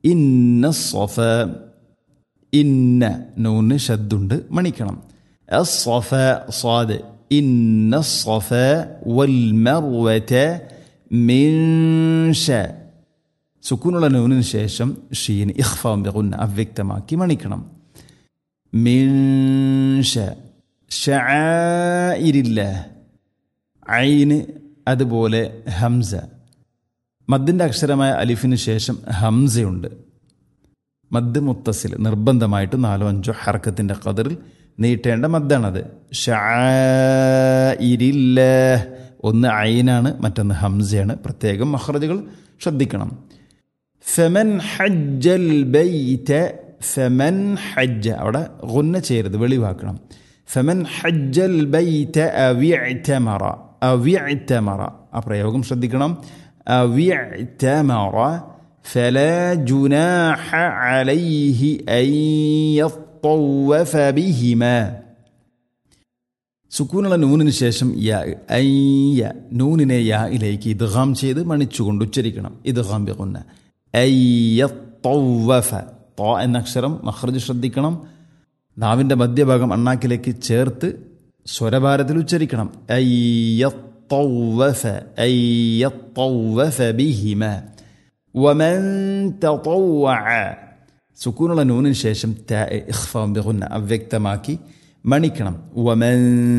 ഇന്ന സൊഫ ഇന്ന നൂന് ശദ്ദുണ്ട് മണിക്കണം الصف صاد إن الصفا والمروة من شاء സുക്കൂനുള്ള നൂനിന് ശേഷം ഷീന് ഇഖ്ഫാം ബിഗുന്ന അവ്യക്തമാക്കി മണിക്കണം മിൻഷ ഷായിരില്ല ഐന് അതുപോലെ ഹംസ മദ്ദിൻ്റെ അക്ഷരമായ അലിഫിന് ശേഷം ഹംസയുണ്ട് മദ് മുത്തസിൽ നിർബന്ധമായിട്ട് നാലോ അഞ്ചോ ഹർക്കത്തിൻ്റെ കതിറിൽ നീട്ടേണ്ട മദ്ദാണത് ഷായിരില്ല ഒന്ന് ഐനാണ് മറ്റൊന്ന് ഹംസയാണ് പ്രത്യേകം മഹ്റജുകൾ ശ്രദ്ധിക്കണം ഫെമൻ ഹജ്ജൽ ബൈറ്റ ഫെമൻ ഹജ്ജ അവിടെ ഗുന്ന ചെയ്യരുത് വെളിവാക്കണം ഫെമൻ ഹജ്ജൽ ബൈറ്റ അവ്യഅ്തമറ അവ്യഅ്തമറ ആ പ്രയോഗം ശ്രദ്ധിക്കണം അവ്യഅ്തമറ فلا جناح عليه أن يطوف بهما സുക്കൂനുള്ള നൂനിന് ശേഷം യാ അയ്യ നൂനിനെ യായിലേക്ക് ഇദ്ഗാം ചെയ്ത് മണിച്ചുകൊണ്ട് ഉച്ചരിക്കണം ഇദ്ഗാം ബിഗുന്ന അയ്യത്തൗവഫ തോ എന്ന അക്ഷരം മഹ്റജ് ശ്രദ്ധിക്കണം നാവിൻ്റെ മധ്യഭാഗം അണ്ണാക്കിലേക്ക് ചേർത്ത് സ്വരഭാരത്തിൽ ഉച്ചരിക്കണം അയ്യത്തൗവഫ അയ്യത്തൗവഫ ബിഹിമ വമൻ തطوع സുക്കൂനുള്ള നൂനിന് ശേഷം ത ഇഖ്ഫാം ബിഗുന്ന അവ്യക്തമാക്കി മണിക്കണം വമൻ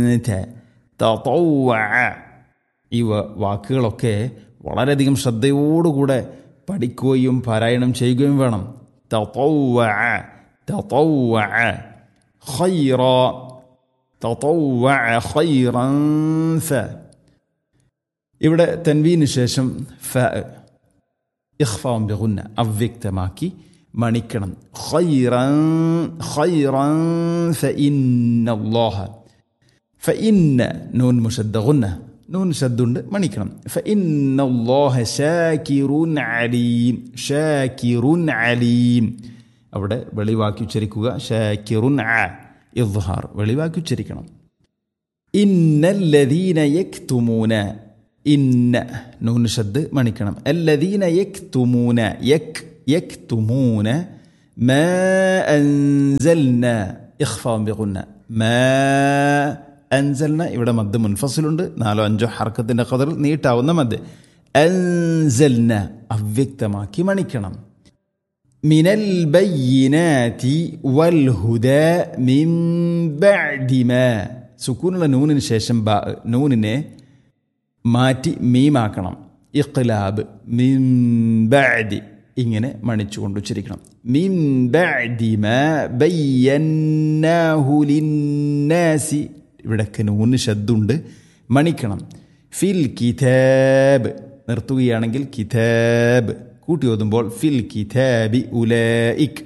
തطوع ഈ വാക്കുകളൊക്കെ വളരെയധികം ശ്രദ്ധയോടുകൂടെ പഠിക്കുകയും പാരായണം ചെയ്യുകയും വേണം തطوع تطوع خيرا تطوع خيرا ف ഇവിടെ തൻവീന് ശേഷം ഫ ഇഖ്ഫാം ബിഗുന്ന അവ്യക്തമാക്കി മണിക്കണം ഖൈറൻ ഖൈറൻ ഫഇന്നല്ലാഹ ഫഇന്ന നൂൻ മുഷദ്ദ ഗുന്ന നൂൻ ശദ്ദുണ്ട് മണിക്കണം ഫഇന്നല്ലാഹ ശാകിറുൻ അലീം ശാകിറുൻ അലീം അവിടെ വെളിവാക്കി ഉച്ചരിക്കുക ഷാക്കിറുൻ ആ ഇദ്ഹാർ വെളിവാക്കി ഉച്ചരിക്കണം ഇന്നല്ലദീന യക്തുമൂന ഇന്ന നൂന് ഷദ് മണിക്കണം അല്ലദീന യക്തുമൂന യക് യക്തുമൂന ما أنزلنا إخفاء بغنى ما അൻസൽന ഇവിടെ മദ് മുൻഫസിലുണ്ട് നാലോ അഞ്ചോ ഹർക്കത്തിൻ്റെ കതറിൽ നീട്ടാവുന്ന മദ് അൻസൽന അവ്യക്തമാക്കി മണിക്കണം മിനൽ ബയ്യിനാതി വൽ ഹുദാ മിൻ ബഅദി മാ സുക്കൂനുള്ള നൂനിന് ശേഷം ബ നൂനിനെ മാറ്റി മീമാക്കണം ഇഖ്ലാബ് മിൻ ബഅദി ഇങ്ങനെ മണിച്ചുകൊണ്ട് ഉച്ചരിക്കണം മിൻ ബഅദി മാ ബയ്യന്നാഹു ലിന്നാസി ഇവിടൊക്കെ നൂന് ശബ്ദുണ്ട് മണിക്കണം ഫിൽ കിതാബ് നിർത്തുകയാണെങ്കിൽ കിതാബ് കൂട്ടി ഓതുമ്പോൾ ഫിൽ കിതാബി ഉലൈക്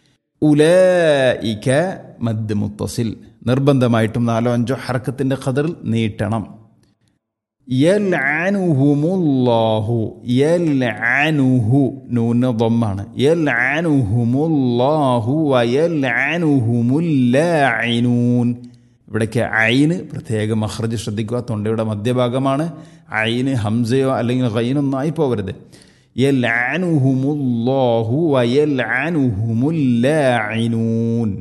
ഉലൈക മദ് മുത്തസിൽ നിർബന്ധമായിട്ടും നാലോ അഞ്ചോ ഹർക്കത്തിൻ്റെ ഖദറിൽ നീട്ടണം യൽഅനുഹുമുല്ലാഹു യൽഅനുഹു നൂന് ضമ്മാണ് യൽഅനുഹുമുല്ലാഹു വയൽഅനുഹുമുല്ലാഇനൂൻ ഇവിടേക്ക് ഐന് പ്രത്യേക മഹ്റജ് ശ്രദ്ധിക്കുക തൊണ്ടയുടെ മധ്യഭാഗമാണ് ഐന് ഹംസയോ അല്ലെങ്കിൽ ഗൈനൊന്നും ആയി പോകരുത് യൽഅനുഹുമുല്ലാഹു വയൽഅനുഹുമുല്ലാഇനൂൻ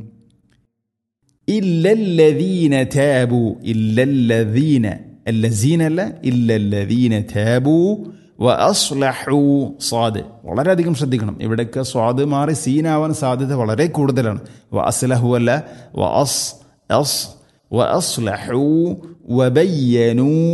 ഇല്ലല്ലദീന താബു ഇല്ലല്ലദീന الذين അല്ല ഇല്ലല്ലദീന താബു വഅസ്ലഹു സ്വാദ് വളരെയധികം ശ്രദ്ധിക്കണം ഇവിടേക്ക് സ്വാദ് മാറി സീനാവാൻ സാധ്യത വളരെ കൂടുതലാണ് വ അസ്ലഹു അല്ല വ അസ് അസ് وأصلحوا وبينوا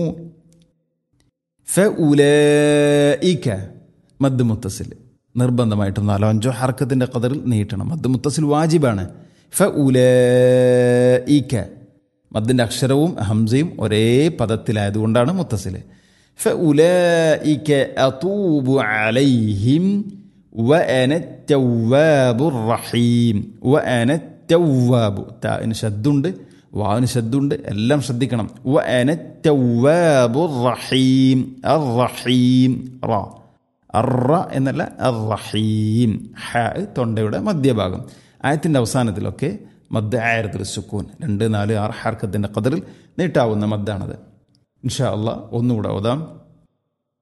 فأولئك മദ് മുത്തസിൽ നിർബന്ധമായിട്ടും നാലോ അഞ്ചോ ഹർക്കത്തിൻ്റെ കതറിൽ നീട്ടണം മദ് മുത്തസിൽ വാജിബാണ് ഫ ഉലീക മദ്ദിൻ്റെ അക്ഷരവും ഹംസയും ഒരേ പദത്തിലായതുകൊണ്ടാണ് മുത്തസിൽ ഫ ഉലീക അതൂബു അലൈഹിം وأنا التواب الرحيم وأنا التواب താന് ശബ്ദുണ്ട് വാവിന് ശബ്ദുണ്ട് എല്ലാം ശ്രദ്ധിക്കണം വ അന തവ്വാബുർ റഹീം അർ റഹീം റ അറ എന്നല്ല അർ റഹീം ഹ തൊണ്ടയുടെ മധ്യഭാഗം ആയത്തിൻ്റെ അവസാനത്തിലൊക്കെ മദ് ആയിരത്തിൽ സുക്കൂൻ രണ്ട് നാല് ആറ് ഹർക്കത്തിൻ്റെ കതിറിൽ നീട്ടാവുന്ന മദ്ദാണത് ഇൻഷാ അള്ളാഹ് ഒന്നുകൂടെ ഓതാം